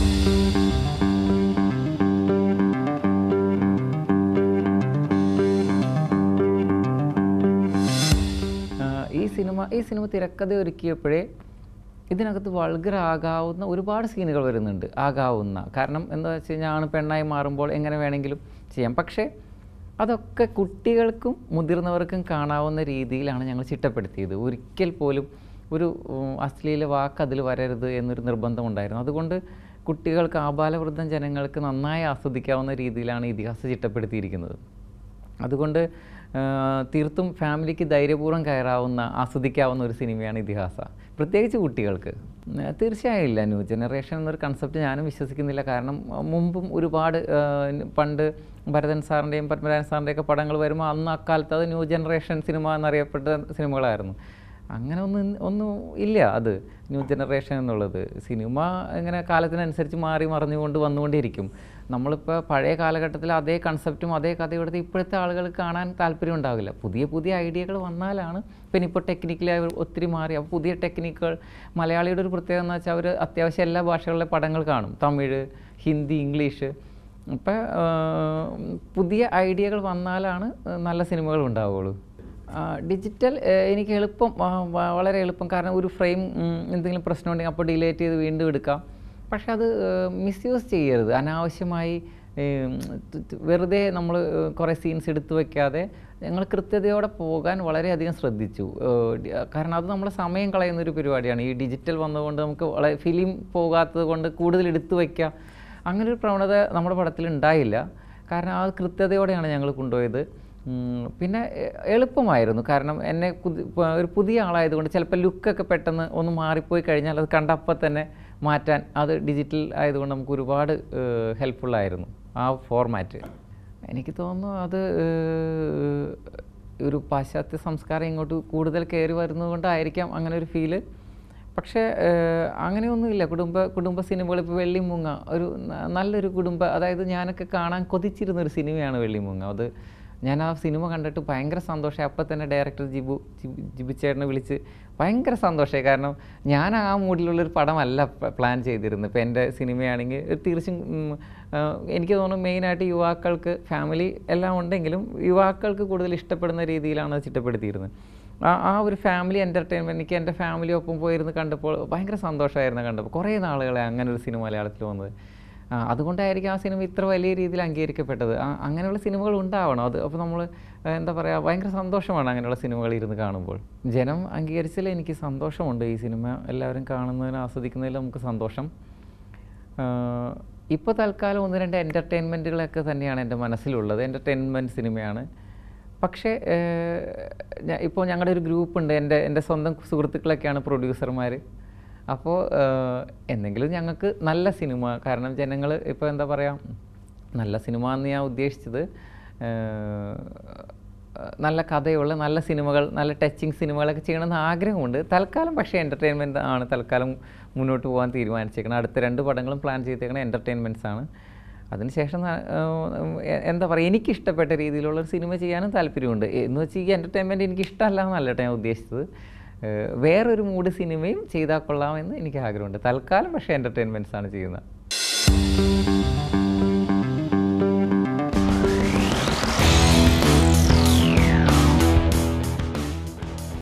ആ, ഈ സിനിമ ഈ സിനിമ തിരക്കഥ ഒരുക്കിയപ്പോഴേ ഇതിനകത്ത് വൾഗർ ആകാവുന്ന ഒരുപാട് സീനുകൾ വരുന്നുണ്ട് ആകാവുന്ന കാരണം എന്താ വെച്ച് കഴിഞ്ഞാൽ ആണ് പെണ്ണായി മാറുമ്പോൾ എങ്ങനെ വേണമെങ്കിലും ചെയ്യാം പക്ഷേ അതൊക്കെ കുട്ടികൾക്കും മുതിർന്നവർക്കും കാണാവുന്ന രീതിയിലാണ് ഞങ്ങൾ ചിട്ടപ്പെടുത്തിയത് ഒരിക്കൽ പോലും ഒരു ഉം, അശ്ലീല വാക്ക് അതിൽ വരരുത് എന്നൊരു നിർബന്ധമുണ്ടായിരുന്നു അതുകൊണ്ട് കുട്ടികൾക്ക് ആബാലവൃദ്ധം ജനങ്ങൾക്ക് നന്നായി ആസ്വദിക്കാവുന്ന രീതിയിലാണ് ഇതിഹാസം ചിട്ടപ്പെടുത്തിയിരിക്കുന്നത് അതുകൊണ്ട് ആ, തീർത്തും ഫാമിലിക്ക് ധൈര്യപൂർവ്വം കയറാവുന്ന ആസ്വദിക്കാവുന്ന ഒരു സിനിമയാണ് ഇതിഹാസ പ്രത്യേകിച്ച് കുട്ടികൾക്ക് ഉം, തീർച്ചയായും ഇല്ല ന്യൂ ജനറേഷൻ എന്നൊരു കൺസെപ്റ്റ് ഞാനും വിശ്വസിക്കുന്നില്ല കാരണം ആ, മുമ്പും ഒരുപാട് ആ, ന് പണ്ട് ഭരതൻ സാറിൻ്റെയും പത്മരാജൻ സാറിൻ്റെയൊക്കെ പടങ്ങൾ വരുമ്പോൾ അന്ന് അക്കാലത്ത് അത് ന്യൂ ജനറേഷൻ സിനിമ എന്നറിയപ്പെട്ട സിനിമകളായിരുന്നു അങ്ങനെ ഒന്നും ഇന്ന് ഒന്നും ഇല്ല അത് ന്യൂ ജനറേഷൻ എന്നുള്ളത് സിനിമ ഇങ്ങനെ കാലത്തിനനുസരിച്ച് മാറി മറിഞ്ഞുകൊണ്ട് വന്നുകൊണ്ടിരിക്കും നമ്മളിപ്പോൾ പഴയ കാലഘട്ടത്തിൽ അതേ കൺസെപ്റ്റും അതേ കഥയും എടുത്ത് ഇപ്പോഴത്തെ ആളുകൾക്ക് കാണാൻ താല്പര്യം ഉണ്ടാവില്ല പുതിയ പുതിയ ഐഡിയകൾ വന്നാലാണ് പിന്നെ ഇപ്പോൾ ടെക്നിക്കലി ഒത്തിരി മാറി അപ്പോൾ പുതിയ ടെക്നിക്കുകൾ മലയാളിയുടെ ഒരു പ്രത്യേകത എന്ന് വെച്ചാൽ അവർ അത്യാവശ്യം എല്ലാ ഭാഷകളിലെ പടങ്ങൾ കാണും തമിഴ് ഹിന്ദി ഇംഗ്ലീഷ് അപ്പം പുതിയ ഐഡിയകൾ വന്നാലാണ് നല്ല സിനിമകൾ ഉണ്ടാവുകയുള്ളൂ ഡിജിറ്റൽ എനിക്ക് എളുപ്പം ആ, വ- വളരെ എളുപ്പം കാരണം ഒരു ഫ്രെയിം എന്തെങ്കിലും പ്രശ്നം ഉണ്ടെങ്കിൽ അപ്പോൾ ഡിലേറ്റ് ചെയ്ത് വീണ്ടും എടുക്കാം പക്ഷെ അത് മിസ്യൂസ് ചെയ്യരുത് അനാവശ്യമായി ഏം, ത്- ത് വെറുതെ നമ്മൾ കുറേ സീൻസ് എടുത്തു വയ്ക്കാതെ ഞങ്ങൾ കൃത്യതയോടെ പോകാൻ വളരെയധികം ശ്രദ്ധിച്ചു ഏഹ്, ഡി- കാരണം അത് നമ്മളെ സമയം കളയുന്ന ഒരു പരിപാടിയാണ് ഈ ഡിജിറ്റൽ വന്നതുകൊണ്ട് നമുക്ക് വളരെ ഫിലിം പോകാത്തത് കൊണ്ട് കൂടുതൽ എടുത്തു വയ്ക്കാം അങ്ങനെ ഒരു പ്രവണത നമ്മുടെ പടത്തിൽ ഉണ്ടായില്ല കാരണം ആ കൃത്യതയോടെയാണ് ഞങ്ങൾ കൊണ്ടുപോയത് ഉം, പിന്നെ എ- എളുപ്പമായിരുന്നു കാരണം എന്നെ കുതി- പ- ഒരു പുതിയ ആളായതുകൊണ്ട് ചിലപ്പോൾ ലുക്കൊക്കെ പെട്ടെന്ന് ഒന്ന് മാറിപ്പോയി കഴിഞ്ഞാൽ അത് കണ്ടപ്പോൾ തന്നെ മാറ്റാൻ അത് ഡിജിറ്റൽ ആയതുകൊണ്ട് നമുക്ക് ഒരുപാട് ഹെൽപ്ഫുള്ളായിരുന്നു ആ ഫോർമാറ്റ് എനിക്ക് തോന്നുന്നു അത് ഏഹ്, ഒരു പാശ്ചാത്യ സംസ്കാരം ഇങ്ങോട്ട് കൂടുതൽ കയറി വരുന്നത് കൊണ്ടായിരിക്കാം അങ്ങനെ ഒരു ഫീല് പക്ഷേ ഏഹ്, അങ്ങനെയൊന്നുമില്ല കുടുംബ കുടുംബ സിനിമകൾ ഇപ്പോൾ വെള്ളിമുങ്ങ ഒരു ന- നല്ലൊരു കുടുംബ അതായത് ഞാനൊക്കെ കാണാൻ കൊതിച്ചിരുന്ന ഒരു സിനിമയാണ് വെള്ളിമുങ്ങ അത് ഞാൻ ആ സിനിമ കണ്ടിട്ട് ഭയങ്കര സന്തോഷമായി അപ്പം തന്നെ ഡയറക്ടർ ജിബു ജിബു ജിബുച്ചേട്ടനെ വിളിച്ച് ഭയങ്കര സന്തോഷമായി കാരണം ഞാൻ ആ മൂഡിലുള്ളൊരു പടമല്ല പ- പ്ലാൻ ചെയ്തിരുന്നത് ഇപ്പോൾ എൻ്റെ സിനിമയാണെങ്കിൽ തീർച്ചയായും ഉം, ആ, എനിക്ക് തോന്നുന്നു മെയിനായിട്ട് യുവാക്കൾക്ക് ഫാമിലി എല്ലാം ഉണ്ടെങ്കിലും യുവാക്കൾക്ക് കൂടുതൽ ഇഷ്ടപ്പെടുന്ന രീതിയിലാണ് അത് ചിട്ടപ്പെടുത്തിയിരുന്നത് ആ ആ ഒരു ഫാമിലി എൻ്റർടൈൻമെൻറ്റ് എനിക്ക് എൻ്റെ ഫാമിലി ഒപ്പം പോയിരുന്ന് കണ്ടപ്പോൾ ഭയങ്കര സന്തോഷമായിരുന്നു കണ്ടപ്പോൾ കുറേ നാളുകളെ അങ്ങനെ ഒരു സിനിമ മലയാളത്തിൽ വന്നത് ആ, അതുകൊണ്ടായിരിക്കും ആ സിനിമ ഇത്ര വലിയ രീതിയിൽ അംഗീകരിക്കപ്പെട്ടത് ആ, അങ്ങനെയുള്ള സിനിമകൾ ഉണ്ടാവണം അത് അപ്പോൾ നമ്മൾ എന്താ പറയുക ഭയങ്കര സന്തോഷമാണ് അങ്ങനെയുള്ള സിനിമകൾ ഇരുന്ന് കാണുമ്പോൾ ജനം അംഗീകരിച്ചതിൽ എനിക്ക് സന്തോഷമുണ്ട് ഈ സിനിമ എല്ലാവരും കാണുന്നതിന് ആസ്വദിക്കുന്നതിൽ നമുക്ക് സന്തോഷം ഇപ്പോൾ തൽക്കാലം ഒന്ന് രണ്ട് എൻ്റർടൈൻമെൻറ്റുകളൊക്കെ തന്നെയാണ് എൻ്റെ മനസ്സിലുള്ളത് എൻ്റർടൈൻമെൻറ്റ് സിനിമയാണ് പക്ഷേ ഇപ്പോൾ ഞങ്ങളുടെ ഒരു ഗ്രൂപ്പ് ഉണ്ട് എൻ്റെ എൻ്റെ സ്വന്തം സുഹൃത്തുക്കളൊക്കെയാണ് പ്രൊഡ്യൂസർമാർ അപ്പോൾ എന്തെങ്കിലും ഞങ്ങൾക്ക് നല്ല സിനിമ കാരണം ജനങ്ങൾ ഇപ്പോൾ എന്താ പറയുക നല്ല സിനിമ എന്ന് ഞാൻ ഉദ്ദേശിച്ചത് ഏഹ്, നല്ല കഥയുള്ള നല്ല സിനിമകൾ നല്ല ടച്ചിങ് സിനിമകളൊക്കെ ചെയ്യണമെന്ന് ആഗ്രഹമുണ്ട് തൽക്കാലം പക്ഷേ എൻ്റർടൈൻമെൻറ്റ് ആണ് തൽക്കാലം മുന്നോട്ട് പോകാൻ തീരുമാനിച്ചേക്കണം അടുത്ത രണ്ട് പടങ്ങളും പ്ലാൻ ചെയ്തേക്കണ എൻ്റർടൈൻമെൻറ്റ്സ് ആണ് അതിനുശേഷം ന- ഏഹ് എ- എന്താ പറയുക എനിക്കിഷ്ടപ്പെട്ട രീതിയിലുള്ള ഒരു സിനിമ ചെയ്യാനും താല്പര്യമുണ്ട് എന്ന് വെച്ച് ഈ എൻ്റർടൈൻമെൻറ്റ് എനിക്ക് ഇഷ്ടമല്ല എന്നല്ല കേട്ടോ ഞാൻ ഉദ്ദേശിച്ചത് ഏഹ് വേറൊരു മൂഡ് സിനിമയും ചെയ്താൽ കൊള്ളാമെന്ന് എനിക്ക് ആഗ്രഹമുണ്ട് തൽക്കാലം പക്ഷേ എൻ്റർടൈൻമെൻറ്റ്സ് ആണ് ചെയ്യുന്നത്